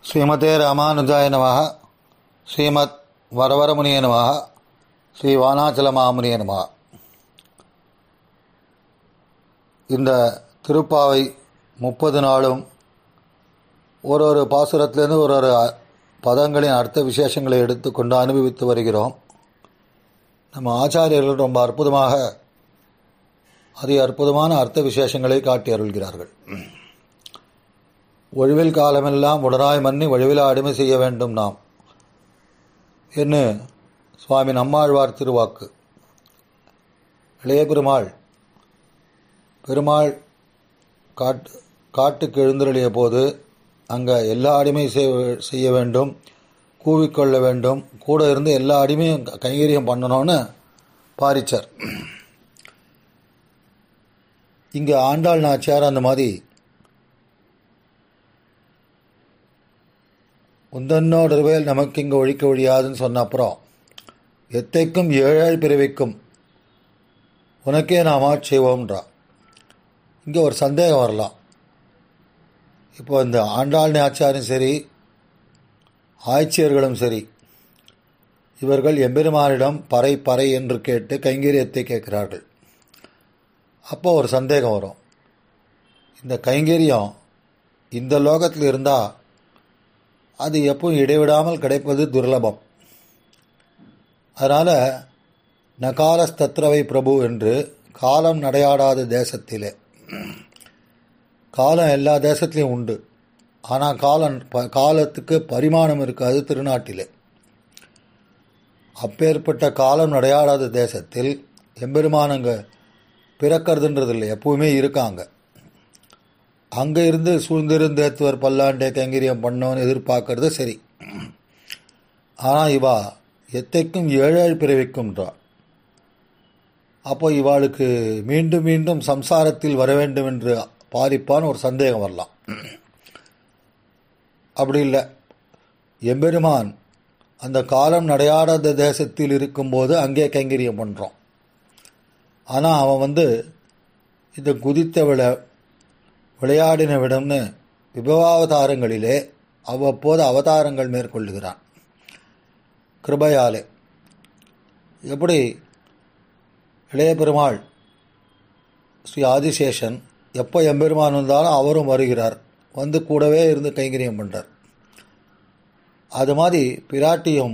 ஸ்ரீமதே ராமானுஜாய நமः ஸ்ரீமத் வரவரமுனிய நமः ஸ்ரீ வானாச்சல மாமுனிய நமः இந்த திருப்பாவை முப்பது நாளும் ஒரு ஒரு பாசுரத்திலேருந்து ஒரு ஒரு பதங்களின் அர்த்த விசேஷங்களை எடுத்துக்கொண்டு அனுபவித்து வருகிறோம் நம்ம ஆச்சாரியர்கள் ரொம்ப அற்புதமாக அதி அற்புதமான அர்த்த விசேஷங்களை காட்டி அருள்கிறார்கள் ஒழிவில் காலமெல்லாம் உடனாய் மன்னி ஒழிவில் அடிமை செய்ய வேண்டும் நாம் என்று சுவாமி நம்மாழ்வார் திருவாக்கு இளைய பெருமாள் பெருமாள் காட்டு காட்டுக்கு எழுந்தருளிய போது அங்கே எல்லா அடிமை செய்ய வேண்டும் கூவிக்கொள்ள வேண்டும் கூட இருந்து எல்லா அடிமையும் கைங்கரியம் பண்ணணும்னு பாரிச்சார் இங்கே ஆண்டாள் நாச்சியார் அந்த மாதிரி உந்தன்னோடருவேல் நமக்கு இங்கே ஒழிக்க ஒழியாதுன்னு சொன்ன அப்புறம் எத்தைக்கும் ஏழாள் பிறவிக்கும் உனக்கே நாம் செய்வோம்ன்றா இங்கே ஒரு சந்தேகம் வரலாம் இப்போ இந்த ஆண்டாள் ஆச்சாரும் சரி ஆய்ச்சியர்களும் சரி இவர்கள் எம்பெருமானிடம் பறை பறை என்று கேட்டு கைங்கரியத்தை கேட்கிறார்கள் அப்போ ஒரு சந்தேகம் வரும் இந்த கைங்கரியம் இந்த லோகத்தில் இருந்தால் அது எப்பவும் இடைவிடாமல் கிடைப்பது துர்லபம் அதனால் நகாலஸ்தத்ரவை பிரபு என்று காலம் நடையாடாத தேசத்திலே காலம் எல்லா தேசத்துலேயும் உண்டு ஆனால் காலம் காலத்துக்கு பரிமாணம் இருக்காது திருநாட்டிலே அப்பேற்பட்ட காலம் நடையாடாத தேசத்தில் எம்பெருமானங்க பிறக்கிறதுன்றது இல்லை எப்பவுமே இருக்காங்க அங்கே இருந்து சூழ்ந்திருந்து ஏத்துவர் பல்லாண்டே கைங்கரியம் பண்ணோன்னு எதிர்பார்க்கறது சரி ஆனால் இவா எத்தைக்கும் ஏழாள் பிறவிக்கும்ன்றா அப்போ இவாளுக்கு மீண்டும் மீண்டும் சம்சாரத்தில் வர வேண்டும் என்று பாரிப்பான்னு ஒரு சந்தேகம் வரலாம் அப்படி இல்லை எம்பெருமான் அந்த காலம் நடையாடாத தேசத்தில் இருக்கும்போது அங்கே கைங்கரியம் பண்ணுறோம் ஆனால் அவன் வந்து இந்த குதித்த விட விளையாடின விடம்னு விபவாவதாரங்களிலே அவ்வப்போது அவதாரங்கள் மேற்கொள்ளுகிறான் கிருபையாலே எப்படி இளைய பெருமாள் ஸ்ரீ ஆதிசேஷன் எப்போ எம்பெருமான் வந்தாலும் அவரும் வருகிறார் வந்து கூடவே இருந்து கைங்கரியம் பண்ணுறார் அது மாதிரி பிராட்டியும்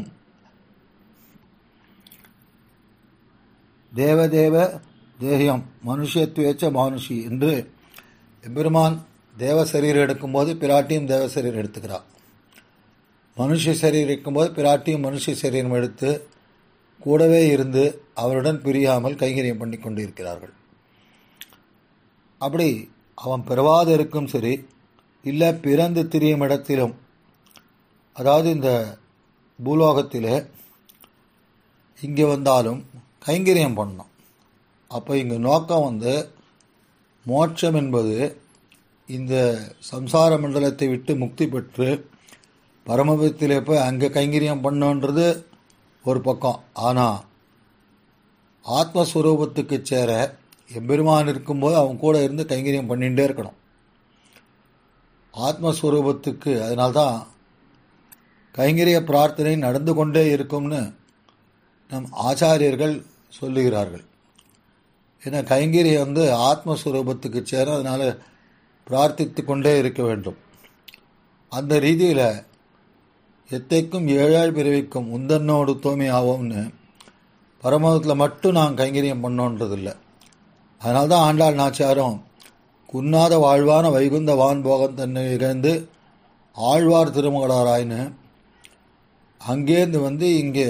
தேவதேவ தேகியம் மனுஷத்துவேச்ச மானுஷி என்று எம்பெருமான் தேவ சரீரம் எடுக்கும்போது பிராட்டியும் தேவ சரீரம் எடுத்துக்கிறார் மனுஷ சரீரம் இருக்கும்போது பிராட்டியும் மனுஷ சரீரம் எடுத்து கூடவே இருந்து அவருடன் பிரியாமல் கைங்கரியம் பண்ணி கொண்டு இருக்கிறார்கள் அப்படி அவன் பிறவாது இருக்கும் சரி இல்லை பிறந்து திரியும் இடத்திலும் அதாவது இந்த பூலோகத்திலே இங்கே வந்தாலும் கைங்கரியம் பண்ணணும் அப்போ இங்கே நோக்கம் வந்து மோட்சம் என்பது இந்த சம்சார மண்டலத்தை விட்டு முக்தி பெற்று பரமபத்திலே போய் அங்கே கைங்கரியம் பண்ணோன்றது ஒரு பக்கம் ஆனால் ஆத்மஸ்வரூபத்துக்கு சேர எம்பெருமான் இருக்கும்போது அவன் கூட இருந்து கைங்கரியம் பண்ணிகிட்டே இருக்கணும் ஆத்மஸ்வரூபத்துக்கு அதனால்தான் கைங்கரிய பிரார்த்தனை நடந்து கொண்டே இருக்கும்னு நம் ஆச்சாரியர்கள் சொல்லுகிறார்கள் ஏன்னா கைங்கரியம் வந்து ஆத்மஸ்வரூபத்துக்கு சேர அதனால் பிரார்த்தித்து கொண்டே இருக்க வேண்டும் அந்த ரீதியில் எத்தைக்கும் ஏழாள் பிறவிக்கும் உந்தன்னோடு தூய்மை ஆவோம்னு பரமதத்தில் மட்டும் நான் கைங்கரியம் பண்ணோன்றதில்லை அதனால தான் ஆண்டாள் நாச்சாரம் குன்னாத வாழ்வான வைகுந்த வான் போகம் தன்னை இழந்து ஆழ்வார் திருமகளாராயின்னு அங்கேருந்து வந்து இங்கே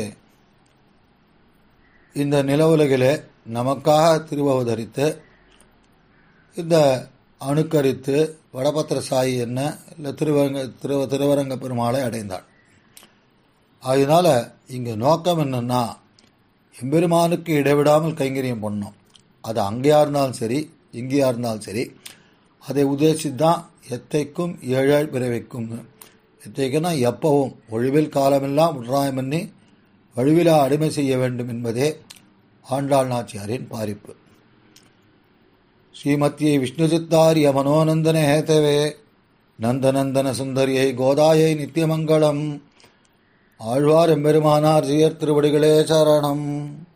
இந்த நிலவுலகிலே நமக்காக திருவவதரித்து இந்த அணுக்கரித்து வடபத்திர சாயி என்ன இல்லை திருவரங்க திரு திருவரங்க பெருமாளை அடைந்தாள் அதனால் இங்கே நோக்கம் என்னென்னா எம்பெருமானுக்கு இடைவிடாமல் கைங்கரியம் பண்ணோம் அது அங்கேயா இருந்தாலும் சரி இங்கேயா இருந்தாலும் சரி அதை உத்தேசித்து தான் எத்தைக்கும் ஏழாள் பிறவைக்கும் எத்தைக்குன்னா எப்பவும் ஒழிவில் காலமெல்லாம் உட்ராயம் பண்ணி வழுவிலா அடிமை செய்ய வேண்டும் என்பதே ஆண்டாள் நாச்சியாரின் பாரிப்பு ஸ்ரீமத்தியை விஷ்ணுசித்தாரிய மனோநந்தன ஹேதவே நந்தநந்தன சுந்தரியை கோதாயை நித்தியமங்கலம் ஆழ்வார் எம்பெருமானார் ஜியர் திருவடிகளே சரணம்